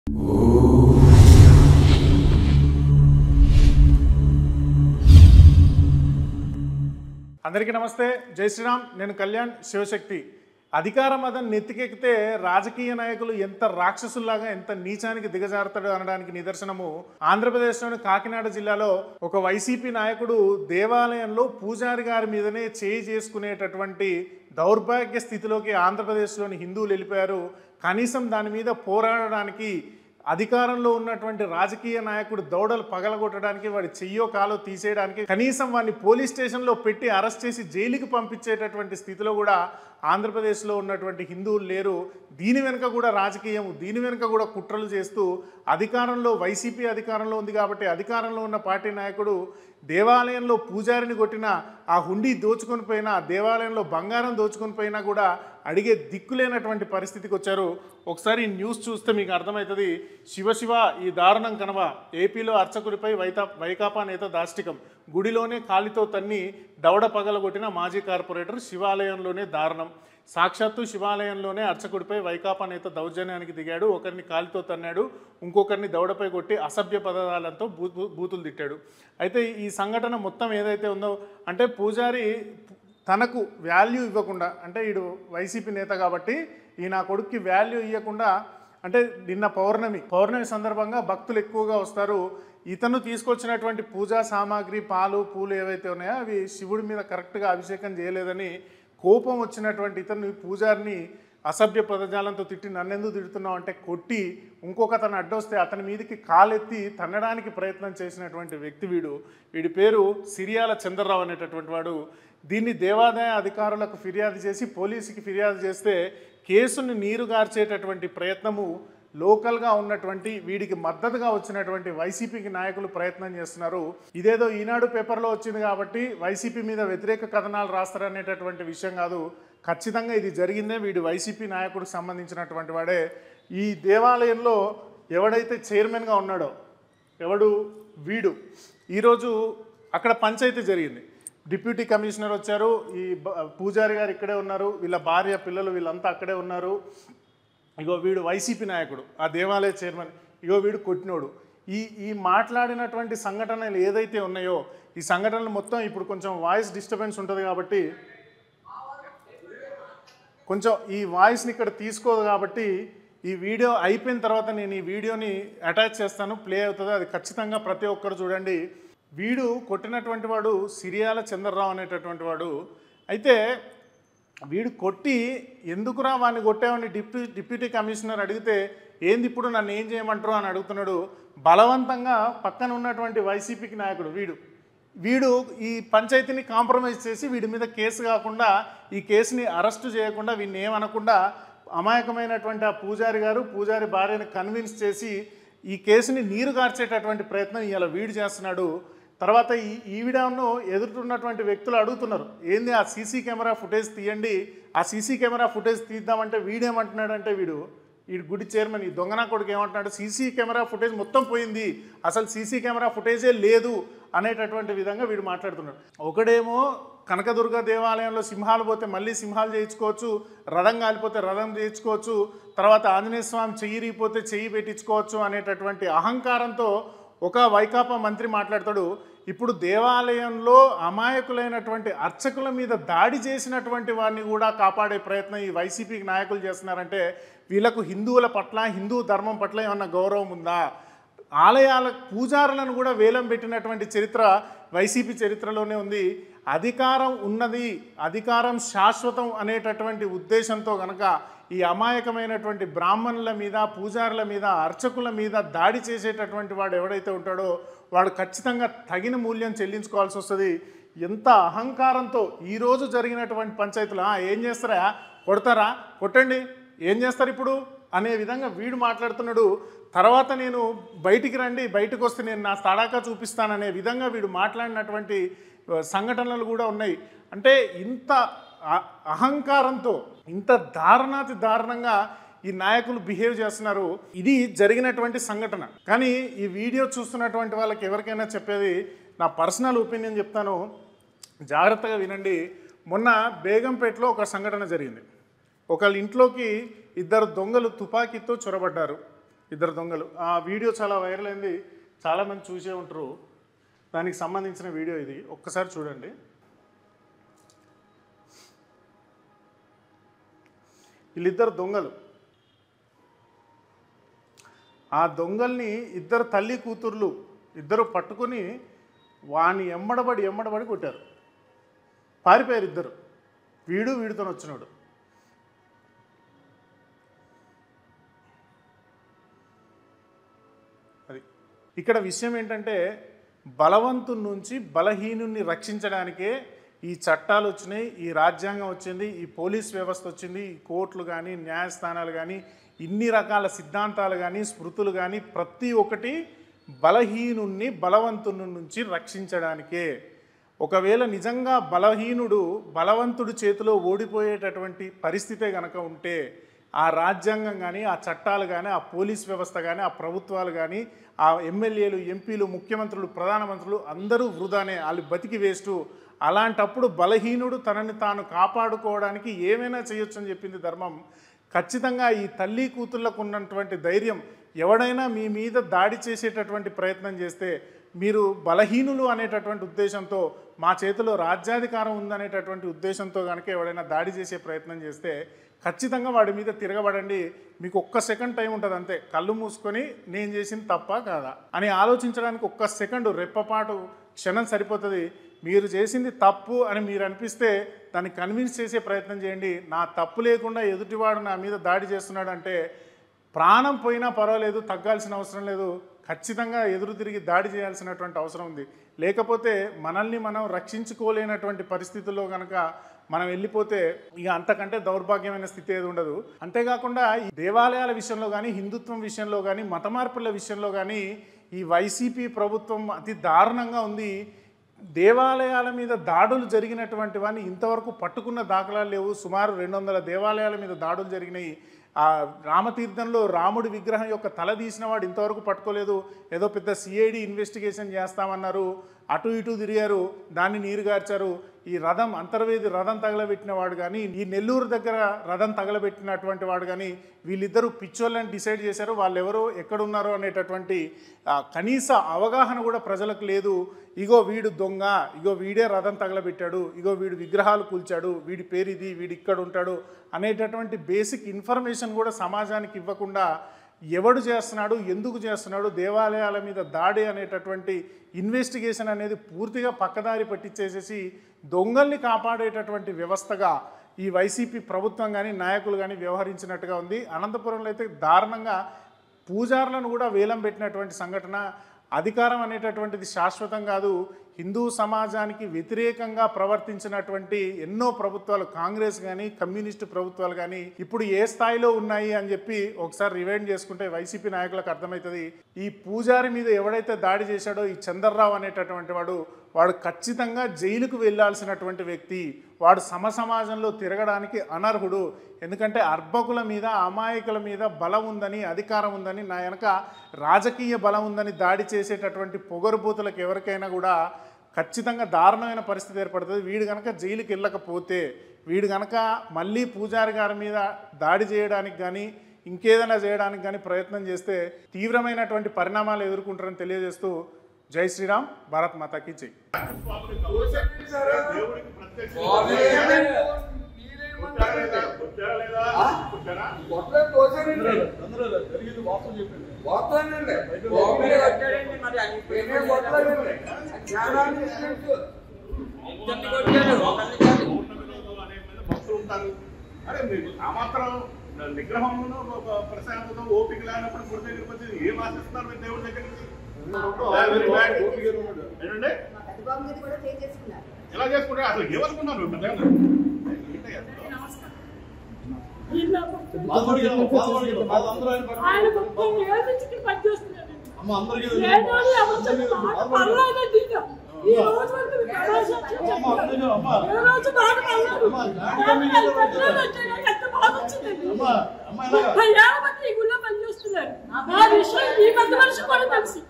అందరికీ నమస్తే జై శ్రీరామ్ నేను కళ్యాణ్ శివశక్తి అధికార మదం నెత్తికెక్కితే రాజకీయ నాయకులు ఎంత రాక్షసుల్లాగా ఎంత నీచానికి దిగజారుతాడు అనడానికి నిదర్శనము ఆంధ్రప్రదేశ్లోని కాకినాడ జిల్లాలో ఒక వైసీపీ నాయకుడు దేవాలయంలో పూజారి గారి మీదనే చేయి చేసుకునేటటువంటి దౌర్భాగ్య స్థితిలోకి ఆంధ్రప్రదేశ్లోని హిందువులు వెళ్ళిపోయారు కనీసం దాని మీద పోరాడడానికి అధికారంలో ఉన్నటువంటి రాజకీయ నాయకుడు దౌడలు పగలగొట్టడానికి వాడి చెయ్యో కాలో తీసేయడానికి కనీసం వాడిని పోలీస్ స్టేషన్లో పెట్టి అరెస్ట్ చేసి జైలుకి పంపించేటటువంటి స్థితిలో కూడా ఆంధ్రప్రదేశ్లో ఉన్నటువంటి హిందువులు లేరు దీని వెనుక కూడా రాజకీయం దీని వెనుక కూడా కుట్రలు చేస్తూ అధికారంలో వైసీపీ అధికారంలో ఉంది కాబట్టి అధికారంలో ఉన్న పార్టీ నాయకుడు దేవాలయంలో పూజారిని కొట్టిన ఆ హుండీ దోచుకొని పోయినా ఆ దేవాలయంలో బంగారం దోచుకొని పోయినా కూడా అడిగే దిక్కులేనటువంటి పరిస్థితికి వచ్చారు ఒకసారి ఈ న్యూస్ చూస్తే మీకు అర్థమవుతుంది శివశివ ఈ దారుణం కనవ ఏపీలో అర్చకుడిపై వైతా వైకాపా నేత దాష్టికం గుడిలోనే కాలితో తన్ని దవడ పగలగొట్టిన మాజీ కార్పొరేటర్ శివాలయంలోనే దారుణం సాక్షాత్తు శివాలయంలోనే అర్చకుడిపై వైకాపా నేత దౌర్జన్యానికి దిగాడు ఒకరిని కాలితో తన్నాడు ఇంకొకరిని దవడపై కొట్టి అసభ్య పదాలతో బూ బూ- బూతులు తిట్టాడు అయితే ఈ సంఘటన మొత్తం ఏదైతే ఉందో అంటే పూజారి తనకు వాల్యూ ఇవ్వకుండా అంటే వీడు వైసీపీ నేత కాబట్టి ఈ నా కొడుక్కి వాల్యూ ఇవ్వకుండా అంటే నిన్న పౌర్ణమి పౌర్ణమి సందర్భంగా భక్తులు ఎక్కువగా వస్తారు ఇతను తీసుకొచ్చినటువంటి పూజా సామాగ్రి పాలు పూలు ఏవైతే ఉన్నాయో అవి శివుడి మీద కరెక్ట్గా అభిషేకం చేయలేదని కోపం వచ్చినటువంటి ఇతను పూజారిని అసభ్య పదజాలంతో తిట్టి నన్నెందుకు తిడుతున్నావు అంటే కొట్టి ఇంకొక అతను అడ్డొస్తే అతని మీదకి కాలెత్తి తన్నడానికి ప్రయత్నం చేసినటువంటి వ్యక్తి వీడు వీడి పేరు సిరియాల చంద్రరావు అనేటటువంటి వాడు దీన్ని దేవాదాయ అధికారులకు ఫిర్యాదు చేసి పోలీసుకి ఫిర్యాదు చేస్తే కేసును నీరు గార్చేటటువంటి ప్రయత్నము లోకల్గా ఉన్నటువంటి వీడికి మద్దతుగా వచ్చినటువంటి వైసీపీకి నాయకులు ప్రయత్నం చేస్తున్నారు ఇదేదో ఈనాడు పేపర్లో వచ్చింది కాబట్టి వైసీపీ మీద వ్యతిరేక కథనాలు రాస్తారనేటటువంటి విషయం కాదు ఖచ్చితంగా ఇది జరిగిందే వీడి వైసీపీ నాయకుడికి సంబంధించినటువంటి వాడే ఈ దేవాలయంలో ఎవడైతే చైర్మన్గా ఉన్నాడో ఎవడు వీడు ఈరోజు అక్కడ పంచాయతీ జరిగింది డిప్యూటీ కమిషనర్ వచ్చారు ఈ బ- పూజారి గారు ఇక్కడే ఉన్నారు వీళ్ళ భార్య పిల్లలు వీళ్ళంతా అక్కడే ఉన్నారు ఇగో వీడు వైసీపీ నాయకుడు ఆ దేవాలయ చైర్మన్ ఇగో వీడు కొట్టినోడు ఈ ఈ మాట్లాడినటువంటి సంఘటనలు ఏదైతే ఉన్నాయో ఈ సంఘటనలు మొత్తం ఇప్పుడు కొంచెం వాయిస్ డిస్టర్బెన్స్ ఉంటుంది కాబట్టి కొంచెం ఈ వాయిస్ని ఇక్కడ తీసుకోదు కాబట్టి ఈ వీడియో అయిపోయిన తర్వాత నేను ఈ వీడియోని అటాచ్ చేస్తాను ప్లే అవుతుంది అది ఖచ్చితంగా ప్రతి ఒక్కరు చూడండి వీడు కొట్టినటువంటి వాడు సిరియాల చంద్రరావు అనేటటువంటి వాడు అయితే వీడు కొట్టి ఎందుకురా వాడిని కొట్టావని డిప్యూ డిప్యూటీ కమిషనర్ అడిగితే ఏంది ఇప్పుడు నన్ను ఏం చేయమంటారు అని అడుగుతున్నాడు బలవంతంగా పక్కన ఉన్నటువంటి వైసీపీకి నాయకుడు వీడు వీడు ఈ పంచాయతీని కాంప్రమైజ్ చేసి వీడి మీద కేసు కాకుండా ఈ కేసుని అరెస్టు చేయకుండా వీడిని ఏమనకుండా అమాయకమైనటువంటి ఆ పూజారి గారు పూజారి భార్యని కన్విన్స్ చేసి ఈ కేసుని నీరు గార్చేటటువంటి ప్రయత్నం ఇవాళ వీడు చేస్తున్నాడు తర్వాత ఈ ఈవిడను ఎదుర్కొన్నటువంటి వ్యక్తులు అడుగుతున్నారు ఏంది ఆ సీసీ కెమెరా ఫుటేజ్ తీయండి ఆ సీసీ కెమెరా ఫుటేజ్ తీద్దామంటే వీడేమంటున్నాడంటే వీడు ఈ గుడి చైర్మన్ ఈ దొంగనా కొడుకు ఏమంటున్నాడు సీసీ కెమెరా ఫుటేజ్ మొత్తం పోయింది అసలు సీసీ కెమెరా ఫుటేజే లేదు అనేటటువంటి విధంగా వీడు మాట్లాడుతున్నాడు ఒకడేమో కనకదుర్గ దేవాలయంలో సింహాలు పోతే మళ్ళీ సింహాలు చేయించుకోవచ్చు రథం కాలిపోతే రథం చేయించుకోవచ్చు తర్వాత ఆంజనేయ స్వామి చెయ్యి రీపోతే చెయ్యి పెట్టించుకోవచ్చు అనేటటువంటి అహంకారంతో ఒక వైకాపా మంత్రి మాట్లాడతాడు ఇప్పుడు దేవాలయంలో అమాయకులైనటువంటి అర్చకుల మీద దాడి చేసినటువంటి వారిని కూడా కాపాడే ప్రయత్నం ఈ వైసీపీకి నాయకులు చేస్తున్నారంటే వీళ్ళకు హిందువుల పట్ల హిందూ ధర్మం పట్ల ఏమన్నా గౌరవం ఉందా ఆలయాల పూజారులను కూడా వేలం పెట్టినటువంటి చరిత్ర వైసీపీ చరిత్రలోనే ఉంది అధికారం ఉన్నది అధికారం శాశ్వతం అనేటటువంటి ఉద్దేశంతో గనక ఈ అమాయకమైనటువంటి బ్రాహ్మణుల మీద పూజారుల మీద అర్చకుల మీద దాడి చేసేటటువంటి వాడు ఎవడైతే ఉంటాడో వాడు ఖచ్చితంగా తగిన మూల్యం చెల్లించుకోవాల్సి వస్తుంది ఎంత అహంకారంతో ఈరోజు జరిగినటువంటి పంచాయతీలు "ఆ, ఏం చేస్తారా కొడతారా కొట్టండి ఏం చేస్తారు ఇప్పుడు అనే విధంగా వీడు మాట్లాడుతున్నాడు తర్వాత నేను బయటికి రండి బయటకు వస్తే నేను నా తడాకా చూపిస్తాననే విధంగా వీడు మాట్లాడినటువంటి ఆ, సంఘటనలు కూడా ఉన్నాయి అంటే ఇంత అ- అహంకారంతో ఇంత దారుణాతి దారుణంగా ఈ నాయకులు బిహేవ్ చేస్తున్నారు ఇది జరిగినటువంటి సంఘటన కానీ ఈ వీడియో చూస్తున్నటువంటి వాళ్ళకి ఎవరికైనా చెప్పేది నా పర్సనల్ ఒపీనియన్ చెప్తాను జాగ్రత్తగా వినండి మొన్న బేగంపేటలో ఒక సంఘటన జరిగింది ఒకళ్ళ ఇంట్లోకి ఇద్దరు దొంగలు తుపాకీతో చొరబడ్డారు ఇద్దరు దొంగలు ఆ వీడియో చాలా వైరల్ అయింది చాలామంది చూసే ఉంటారు దానికి సంబంధించిన వీడియో ఇది ఒక్కసారి చూడండి వీళ్ళిద్దరు దొంగలు ఆ దొంగల్ని ఇద్దరు తల్లి కూతుర్లు ఇద్దరు పట్టుకొని వాని ఎమ్మడబడి ఎమ్మడబడి కొట్టారు పారిపోయారు ఇద్దరు వీడు వీడితో వచ్చినాడు అది ఇక్కడ విషయం ఏంటంటే బలవంతుడి నుంచి బలహీనుని రక్షించడానికే ఈ చట్టాలు వచ్చినాయి ఈ రాజ్యాంగం వచ్చింది ఈ పోలీస్ వ్యవస్థ వచ్చింది ఈ కోర్టులు కానీ న్యాయస్థానాలు కానీ ఇన్ని రకాల సిద్ధాంతాలు కానీ స్మృతులు కానీ ప్రతి ఒక్కటి బలహీనుణ్ణి బలవంతుని నుంచి రక్షించడానికే ఒకవేళ నిజంగా బలహీనుడు బలవంతుడి చేతిలో ఓడిపోయేటటువంటి పరిస్థితే గనక ఉంటే ఆ రాజ్యాంగం కానీ ఆ చట్టాలు కానీ ఆ పోలీస్ వ్యవస్థ కానీ ఆ ప్రభుత్వాలు కానీ ఆ ఎమ్మెల్యేలు ఎంపీలు ముఖ్యమంత్రులు ప్రధానమంత్రులు అందరూ వృధానే వాళ్ళు బతికి వేస్టు అలాంటప్పుడు బలహీనుడు తనని తాను కాపాడుకోవడానికి ఏమైనా చేయొచ్చు అని చెప్పింది ధర్మం ఖచ్చితంగా ఈ తల్లి కూతుళ్ళకు ఉన్నటువంటి ధైర్యం ఎవడైనా మీ మీద దాడి చేసేటటువంటి ప్రయత్నం చేస్తే మీరు బలహీనులు అనేటటువంటి ఉద్దేశంతో మా చేతిలో రాజ్యాధికారం ఉందనేటటువంటి ఉద్దేశంతో కనుక ఎవడైనా దాడి చేసే ప్రయత్నం చేస్తే ఖచ్చితంగా వాడి మీద తిరగబడండి మీకు ఒక్క సెకండ్ టైం ఉంటుంది అంతే కళ్ళు మూసుకొని నేను చేసింది తప్ప కాదా అని ఆలోచించడానికి ఒక్క సెకండ్ రెప్పపాటు క్షణం సరిపోతుంది మీరు చేసింది తప్పు అని మీరు అనిపిస్తే దాన్ని కన్విన్స్ చేసే ప్రయత్నం చేయండి నా తప్పు లేకుండా ఎదుటివాడు నా మీద దాడి చేస్తున్నాడు అంటే ప్రాణం పోయినా పర్వాలేదు తగ్గాల్సిన అవసరం లేదు ఖచ్చితంగా ఎదురు తిరిగి దాడి చేయాల్సినటువంటి అవసరం ఉంది లేకపోతే మనల్ని మనం రక్షించుకోలేనటువంటి పరిస్థితుల్లో కనుక మనం వెళ్ళిపోతే ఇక అంతకంటే దౌర్భాగ్యమైన స్థితి ఏది ఉండదు అంతేకాకుండా ఈ దేవాలయాల విషయంలో కానీ హిందుత్వం విషయంలో కానీ మత మార్పుల విషయంలో కానీ ఈ వైసీపీ ప్రభుత్వం అతి దారుణంగా ఉంది దేవాలయాల మీద దాడులు జరిగినటువంటి వాడిని ఇంతవరకు పట్టుకున్న దాఖలాలు లేవు సుమారు రెండు వందల దేవాలయాల మీద దాడులు జరిగినాయి ఆ రామతీర్థంలో రాముడి విగ్రహం యొక్క తల తీసిన వాడు ఇంతవరకు పట్టుకోలేదు ఏదో పెద్ద సిఐడి ఇన్వెస్టిగేషన్ చేస్తామన్నారు అటు ఇటు తిరిగారు దాన్ని నీరుగార్చారు ఈ రథం అంతర్వేది రథం తగలబెట్టిన వాడు కానీ ఈ నెల్లూరు దగ్గర రథం తగలబెట్టినటువంటి వాడు కానీ వీళ్ళిద్దరూ పిచ్చోళ్ళని డిసైడ్ చేశారు వాళ్ళు ఎవరో ఎక్కడున్నారో అనేటటువంటి ఆ, కనీస అవగాహన కూడా ప్రజలకు లేదు ఇగో వీడు దొంగ ఇగో వీడే రథం తగలబెట్టాడు ఇగో వీడు విగ్రహాలు కూల్చాడు వీడి పేరు ఇది వీడు ఇక్కడ ఉంటాడు అనేటటువంటి బేసిక్ ఇన్ఫర్మేషన్ కూడా సమాజానికి ఇవ్వకుండా ఎవడు చేస్తున్నాడు ఎందుకు చేస్తున్నాడు దేవాలయాల మీద దాడి అనేటటువంటి ఇన్వెస్టిగేషన్ అనేది పూర్తిగా పక్కదారి పట్టించేసేసి దొంగల్ని కాపాడేటటువంటి వ్యవస్థగా ఈ వైసీపీ ప్రభుత్వం కానీ నాయకులు కానీ వ్యవహరించినట్టుగా ఉంది అనంతపురంలో అయితే దారుణంగా పూజారులను కూడా వేలం పెట్టినటువంటి సంఘటన అధికారం అనేటటువంటిది శాశ్వతం కాదు హిందూ సమాజానికి వ్యతిరేకంగా ప్రవర్తించినటువంటి ఎన్నో ప్రభుత్వాలు కాంగ్రెస్ కానీ కమ్యూనిస్టు ప్రభుత్వాలు కానీ ఇప్పుడు ఏ స్థాయిలో ఉన్నాయి అని చెప్పి ఒకసారి రివైండ్ చేసుకుంటే వైసీపీ నాయకులకు అర్థమవుతుంది ఈ పూజారి మీద ఎవడైతే దాడి చేశాడో ఈ చంద్రరావు అనేటటువంటి వాడు వాడు ఖచ్చితంగా జైలుకు వెళ్ళాల్సినటువంటి వ్యక్తి వాడు సమ సమాజంలో తిరగడానికి అనర్హుడు ఎందుకంటే అర్భకుల మీద అమాయకుల మీద బలం ఉందని అధికారం ఉందని నా వెనక రాజకీయ బలం ఉందని దాడి చేసేటటువంటి పొగరుబూతులకు ఎవరికైనా కూడా ఖచ్చితంగా దారుణమైన పరిస్థితి ఏర్పడుతుంది వీడు కనుక జైలుకి వెళ్ళకపోతే వీడు కనుక మళ్ళీ పూజారి గారి మీద దాడి చేయడానికి కానీ ఇంకేదైనా చేయడానికి కానీ ప్రయత్నం చేస్తే తీవ్రమైనటువంటి పరిణామాలు ఎదుర్కొంటారని తెలియజేస్తూ జై శ్రీరామ్ భారత్ మాతాకి జై కొట్టలేదు తోసానండి కొట్టలేనండి బాబులే కొట్టాడండి మరి అది నేనే కొట్టలేనండి జ్ఞానాన్ని తెలుసు ఇద్దరిని కొట్టాడు ఒకరిని కాదు భక్తులు ఉంటారు అరే మీరు ఆ మాత్రం నిగ్రహంలో ఒక ప్రశాంతత ఓపిక లేనప్పుడు గుడి దగ్గరికి వచ్చి ఏం ఆశిస్తున్నారు మీరు దేవుడి దగ్గర నుంచి Very bad. ఏంటండి మా పెద్దబాబు మీద కూడా చేంజ్ చేసుకున్నారు ఎలా చేసుకుంటే అసలు ఏమనుకున్నారు పెద్దగా? ఏంటయ్యా అసలు? ఆయన ముప్పై ఏళ్ళ నుంచి ఇక్కడ పనిచేస్తున్నాడు. లేనోళ్ళు ఎవరు చెప్పిన మాట పర్లేదండి ఇక. ఈ రోజు వరకు మీకు కళాశాల చెప్పారు. ఏ రోజు మాట పర్లేదు. నేను ఆయన పెట్టలేదంటే నాకు ఎంత బాధ వచ్చిందండి. ముప్పై ఏళ్ళ బట్టి ఈ గుళ్ళో పనిచేస్తున్నారు. ఆ విషయం ఈ పెద్ద మనిషి కూడా తెలుసు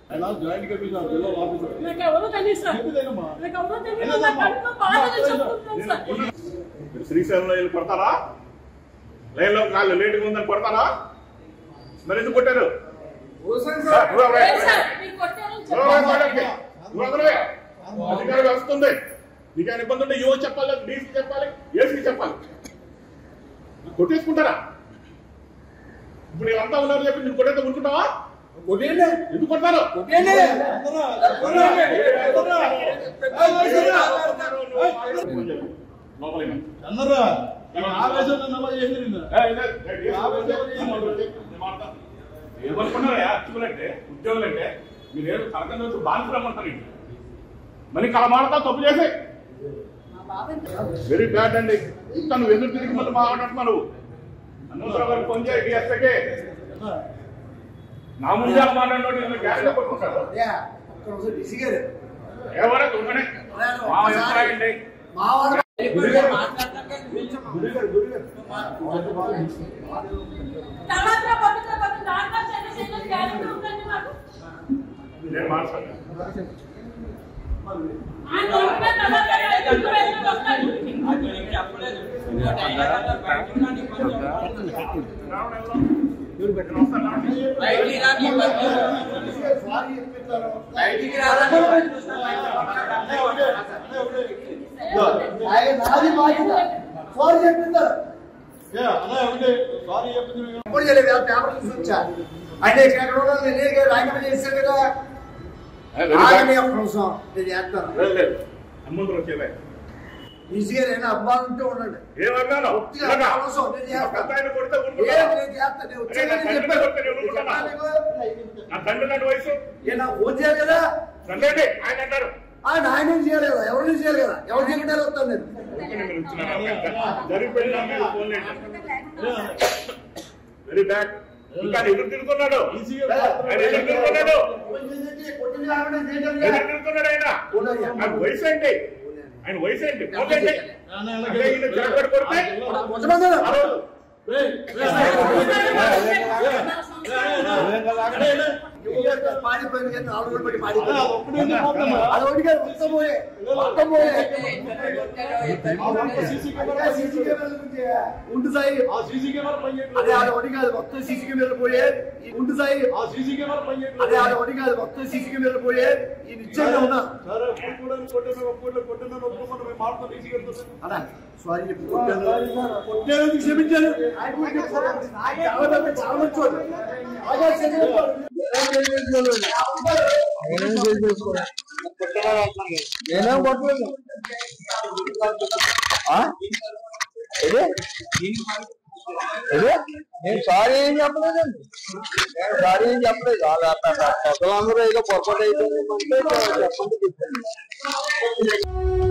నాకు ఎవరో తెలియదు సార్ నాకు ఎవరో తెలియదు నా కడుపులో బాధగా చెప్పుకుంటున్నాను సార్ మీరు శ్రీశైలంలో వెళ్ళి కొడతారా లైన్లో కాళ్ళు లేటుగా ఉందని కొడతారా మరి ఎందుకు కొట్టారు తోసాను సార్, సార్ నువ్వు ఎవరే? లేదు సార్, మీకు కొట్టానని నువ్వు ఎవరే చెప్పాను. మాట్లాడకే? నువ్వు ఎవరే? అధికారం వస్తుంది నీకు ఏమైనా ఇబ్బంది ఉంటే యువ చెప్పాలి డీసీ చెప్పాలి ఏసీ చెప్పాలి కొట్టేసుకుంటారా ఇప్పుడు వీళ్ళంతా ఉన్నారు చెప్పి నేను కొట్టేస్తే ఊరుకుంటావా కొట్టేయండి ఎందుకు కొడతారు కొట్టేయండి లోపలికి. అందరా ఆవేశంలో నమోదు చేసింది నిన్న. ఏ, ఇదే, ఏ, ఏ, నేను మాట్లాడతాను. ఏమనుకున్నారా అర్చకులంటే ఉద్యోగులంటే మీరు ఏదో తరగతి నుంచి బానిసలు రమ్మంటారు ఇంటి మరి కళ మాడతా తప్పు చేసి మా బాబు వెరీ బ్యాడ్ అండి ఇంత నువ్వు ఎదురు తిరిగి మళ్ళీ మాట్లాడుతున్నావు నువ్వు అనవసరం గారు ఫోన్ చేయి డిఎస్కే నా ముందు అలా మాట్లాడినోడు నేను గ్యాస్ కొట్టుకుంటాడు డిసి గారు ఎవరైతే ఉండనే మా అభిప్రాయం మా వాడు తర్వాత పట్టుకో, పట్టుకో, దాంట్లో చిన్న చిన్న గ్యారెంటీ ఉందండి మాకు. నేను మాట్లాడతాను ఆయన ఉంటే తర్వాత ఐదు వేలు వస్తాయి. చెప్పలేదు ఇంకోటి అయినా కదా బయటికి రాని కొంచెం బయటికి రాని కొంచెం బయటికి రాని ఆయన నాది బాధ్యత సారీ చెప్పిందారు ఏ, అన్నయ్య ఒకటి సారీ చెప్పింది మేము. ఎప్పుడు చేయలేదు ఆ పేపర్ చూసి వచ్చా అంటే ఇక్కడ ఎక్కడ ఉన్నాను నేను ఇక్కడ రాజకీయం చేశాను కదా ఆగని ఒక్క నిమిషం నేను చేస్తాను లేదు లేదు అమ్మందరూ వచ్చేవే ఈజీ గారు ఏమైనా అబ్బాయి ఉంటే ఉండండి ఏమన్నాను ఒత్తిగా ఒక్క నిమిషం నేను చేస్తాను పెద్ద ఆయన కొడితే ఏం ఊరుకుంటావా? నేను చేస్తాను నేను వచ్చానని చెప్పాను చెప్పాను నీకు. నా తండ్రి లాంటి వయసు ఏ నాకు ఫోన్ చేయాలి కదా తండ్రి అంటే ఆయన అంటారు ఆయన ఆయన ఏం చేయాలి కదా ఎవరు చేయాలి కదా ఎవరు చేయకుండా వస్తాను నేను ఊరుకునే మీరు ఇచ్చినారా? జరిగిపోయిన మీరు ఫోన్ లేదు వెరీ బ్యాడ్ ఇంకా ఆయన ఎదురు తిరుగుతున్నాడు ఈజీగా ఆయన ఎదురు తిరుగుతున్నాడు ఫోన్ చేసేసి కొట్టింది ఆవిడ చేయడం ఎదురు తిరుగుతున్నాడు ఆయన ఆయన వయసు ఏంటి ఆయన వయసు ఏంటి ఫోన్ ఏంటి అన్నయ్య అంటే అలాగే. ఈయన చిరకడ కొడితే కొంతమంది ఆ రోజు రేయ్, రేయ్, పాడిపోయింది కానీ నాలుగు రోజులు బట్టి అన్నయ్య, పాడిపోయింది అది ఒక్కటే ఎందుకు పోతుందా? అది ఒకటి కాదు మొత్తం పోయే మొత్తం పోయే ఆ ఒక్క సీసీ కెమెరా అదే సీసీ కెమెరాల గురించి ఉండు సాయి ఆ సీసీ కెమెరా పనిచేయట్లేదు. అదే అది ఒకటి కాదు మొత్తం సీసీ కెమెరాలు పోయే ఈ ఉండు సాయి ఆ సీసీ కెమెరా పనిచేయట్లేదు. అదే అది ఒకటి కాదు మొత్తం సీసీ కెమెరాలు పోయే ఈ నిశ్చయంగా ఉన్నా సరే కొట్టుకోవడానికి కొట్టిన ఒప్పుకోవట్లేదు, కొట్టిన ఒప్పుకోమని మేము మాట్లాడుతాం ఈజీగా వెళ్తుంది. అన్నా సారీ చెప్పి కొట్టాను కొట్టేందుకు క్షమించాను చాలా మంది చాలా మంచి వాళ్ళు. బాగా చదివేవాళ్ళు. నేనేం కొట్టలేదు నేను సారీ ఏం చెప్పలేదండి నేను సారీ ఏం చెప్పలేదు వాళ్ళ అందరూ ఏదో పొరపాటు అయిపోయింది అంటే చెప్పండి